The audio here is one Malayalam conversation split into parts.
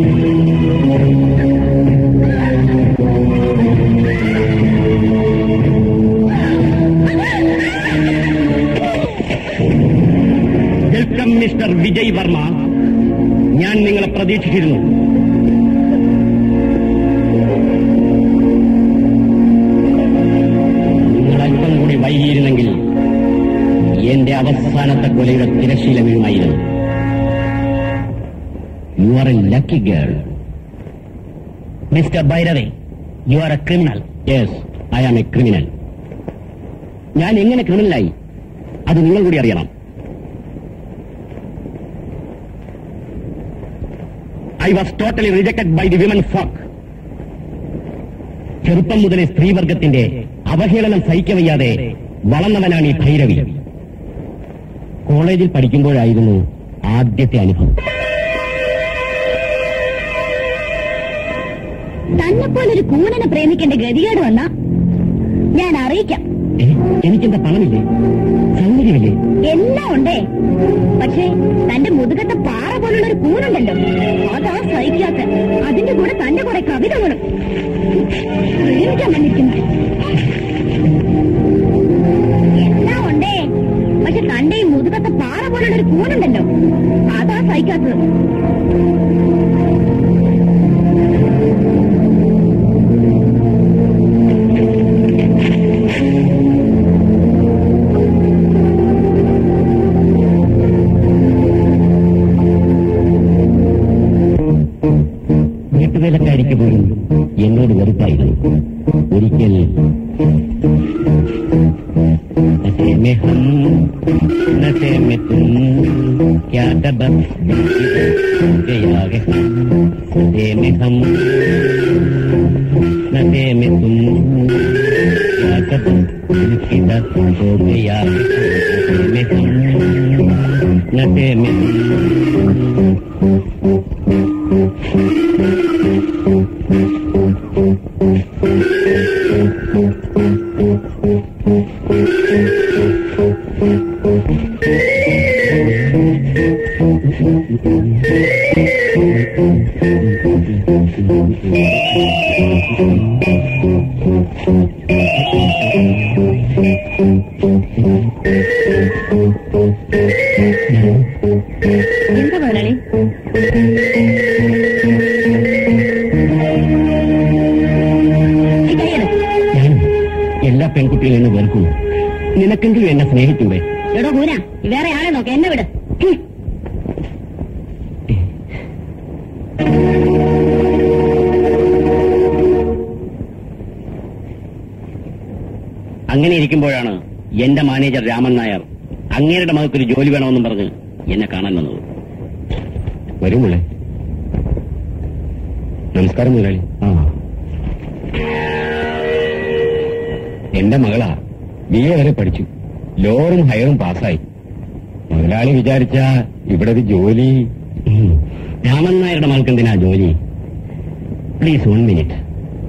വെൽക്കം മിസ്റ്റർ വിജയ് വർമ്മ ഞാൻ നിങ്ങളെ പ്രതീക്ഷിച്ചിരുന്നു നിങ്ങൾ അല്പം കൂടി വൈകിയിരുന്നെങ്കിൽ എന്റെ അവസാനത്തെ കൊലയുടെ തിരശീല വീഴുമായിരുന്നു you are a lucky girl mister ബൈരവേ you are a criminal yes I am a criminal ഞാൻ എങ്ങനെ ക്രിമിനലായി അത് നിങ്ങൾ കൂടി അറിയണം I was totally rejected by the women folk ചെറുപ്പം മുതലേ സ്ത്രീവർഗത്തിന്റെ അവഹേളനം സഹിക്കവയ്യാതെ വളർന്നവനാണ് ഈ ഭൈരവി കോളേജിൽ പഠിക്കുമ്പോഴായിരുന്നു ആദ്യത്തെ അനുഭവം തന്നെ പോലൊരു കൂനനെ പ്രേമിക്കേണ്ട ഗതികേട് വന്ന ഞാൻ അറിയിക്കാം ഏ, എനിക്കെന്താ പണമില്ലേ സൗകര്യമില്ലേ എല്ലാം ഉണ്ടേ പക്ഷേ തന്റെ മുതുകത്തെ പാറ പോലുള്ള ഒരു കൂനുണ്ടല്ലോ അതാ സഹിക്കാത്ത അതിന്റെ കൂടെ തന്റെ കുറെ കവിതകളും പ്രേമിക്കാൻ വന്നിരിക്കുന്നു എല്ലാം ഉണ്ടേ പക്ഷെ തന്റെ ഈ മുതുകത്തെ പാറ പോലുള്ള ഒരു കൂനുണ്ടല്ലോ അതാ സഹിക്കാത്തത് വീട്ടുവേലക്കാരിക്ക് പോലും എന്നോട് വെറുപ്പായിരുന്നു ഒരിക്കൽ नशे में हम नशे में तुम क्या डबल गया रे नशे में हम नशे में तुम क्या डबल किधर हो गया नशे में हम नशे में तुम എന്താ മുതലാളി ഈ കൈയെടു. ഞാൻ എല്ലാ പെൺകുട്ടികളും എന്നെ വെറുക്കുന്നു നിനക്കെങ്കിലും എന്നെ സ്നേഹിച്ചൂടെ എടോ കൂന വേറെ ആളെ നോക്ക എന്നെ വിട് ഹും. അങ്ങനെ ഇരിക്കുമ്പോഴാണ് എന്റെ മാനേജർ രാമൻ നായർ അങ്ങേരുടെ മകൾക്കൊരു ജോലി വേണമെന്നും പറഞ്ഞ് എന്നെ കാണാൻ വന്നത് വരൂ മുളെ നമസ്കാരം മുതലാളി ആ എന്റെ മകളാ ബി എ വരെ പഠിച്ചു ലോറും ഹയറും പാസ്സായി മുതലാളി വിചാരിച്ച ഇവിടെ ഒരു ജോലി രാമൻ നായരുടെ മകൾക്ക് എന്തിനാ ജോലി പ്ലീസ് വൺ മിനിറ്റ്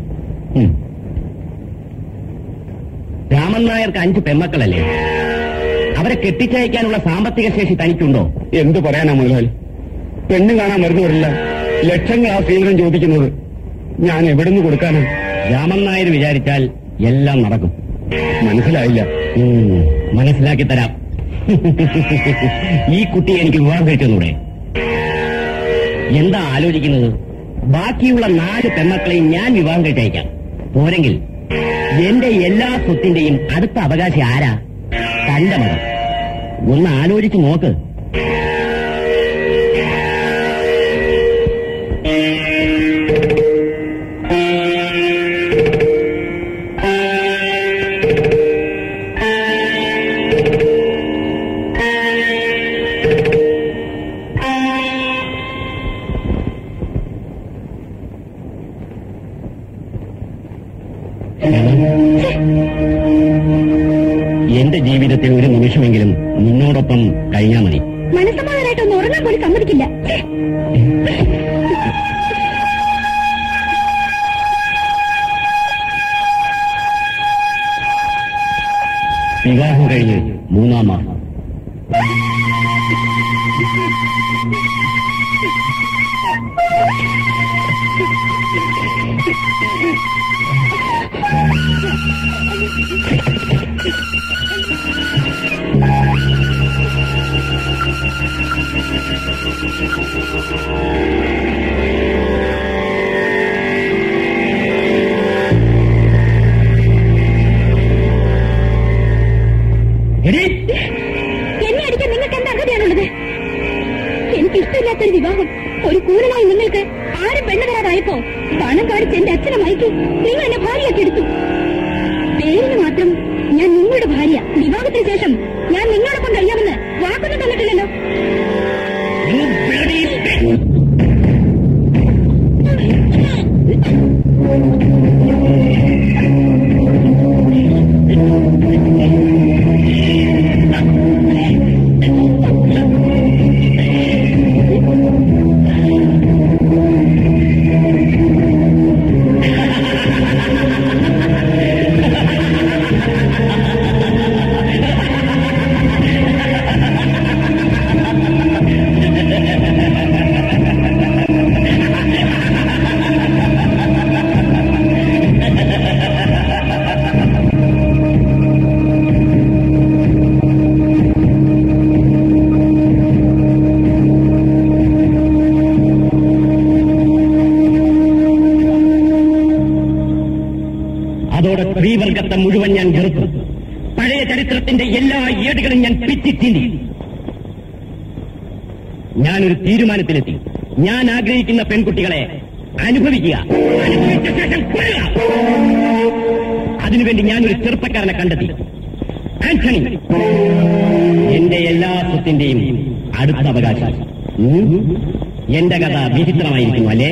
രാമൻ നായർക്ക് അഞ്ച് പെമ്മക്കളല്ലേ അവരെ കെട്ടിച്ചയക്കാനുള്ള സാമ്പത്തിക ശേഷി തനിക്കുണ്ടോ എന്ത് പറയാനാ മുതലാളി പെണ്ണ് കാണാൻ വരുന്നവരില്ല ലക്ഷങ്ങൾ ആ ശ്രീധരൻ ചോദിക്കുന്നത് ഞാൻ എവിടുന്ന് കൊടുക്കാനാ രാമൻ നായർ വിചാരിച്ചാൽ എല്ലാം നടക്കും മനസ്സിലായില്ല മനസ്സിലാക്കി തരാം ഈ കുട്ടി എനിക്ക് വിവാഹം കഴിച്ചെന്നൂടെ എന്താ ആലോചിക്കുന്നത് ബാക്കിയുള്ള നാല് പെമ്മക്കളെയും ഞാൻ വിവാഹം കഴിച്ചയക്കാം പോരെങ്കിൽ എന്റെ എല്ലാ സ്വത്തിന്റെയും അടുത്ത അവകാശി ആരാ തന്റെ മകൾ ഒന്ന് ആലോചിച്ച് നോക്ക് എന്റെ ജീവിതത്തിൽ ഒരു നിമിഷമെങ്കിലും നിന്നോടൊപ്പം കഴിഞ്ഞാൽ മതി മനസ്സമാധാനായിട്ട് ഒന്ന് ഉറങ്ങാൻ പോലും സമ്മതിക്കില്ല ഛെ. വിവാഹം കഴിഞ്ഞ് മൂന്നാം മാസം എടീ, എന്നെ അടിക്കാൻ നിങ്ങൾക്ക് എന്താ അർഹതയാണുള്ളത് എനിക്ക് ഇഷ്ടമില്ലാത്തൊരു വിവാഹം ഒരു കൂരനായി നിങ്ങൾക്ക് ആരും പെണ്ണ് തരാതായപ്പോ പണം കാണിച്ച് എന്റെ അച്ഛനെ മയക്കി നിങ്ങൾ എന്നെ ഭാര്യയാക്കി എടുത്തു പേരിന് മാത്രം ഞാൻ നിങ്ങളുടെ ഭാര്യ വിവാഹത്തിന് ശേഷം ഞാൻ നിങ്ങളോടൊപ്പം കഴിയാമെന്ന് വാക്കൊന്നും തന്നിട്ടില്ലല്ലോ you bloody bitch. അതോടെ സ്ത്രീവർഗത്തെ മുഴുവൻ ഞാൻ വെറുത്തു പഴയ ചരിത്രത്തിന്റെ എല്ലാ ഏടുകളും ഞാൻ പിച്ചിച്ചീന്തി ഞാനൊരു തീരുമാനത്തിലെത്തി ഞാൻ ആഗ്രഹിക്കുന്ന പെൺകുട്ടികളെ അനുഭവിക്കുക അനുഭവിച്ച ശേഷം കൊല്ലുക അതിനുവേണ്ടി ഞാനൊരു ചെറുപ്പക്കാരനെ കണ്ടെത്തി ആന്റണി എന്റെ എല്ലാ സ്വത്തിന്റെയും അടുത്ത അവകാശം ഉം? എന്റെ കഥ വിചിത്രമായിരിക്കുന്നു അല്ലേ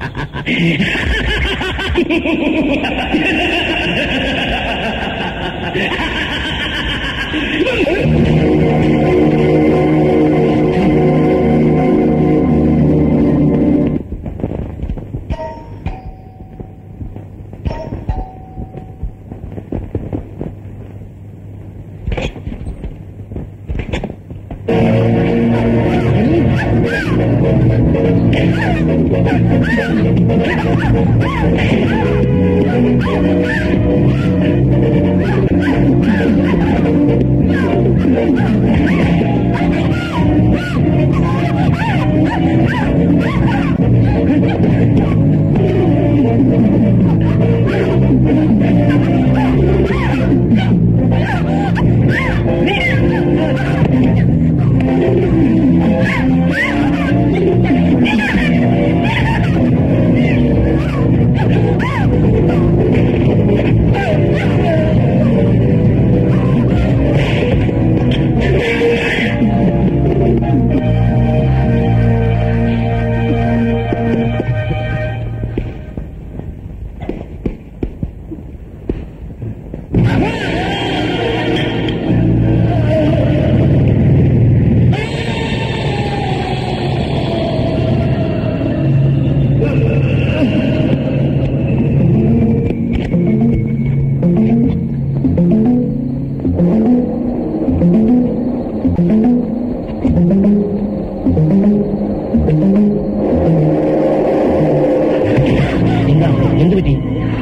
എന്താ എന്ത് പറ്റി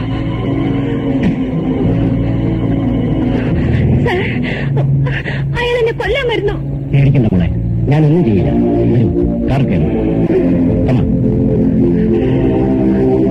സാർ അയാൾ എന്നെ കൊല്ലാൻ വരുന്നു പേടിക്കണ്ട മോളെ ഞാനൊന്നും ചെയ്യില്ല വരൂ കാർ കയറും കമാ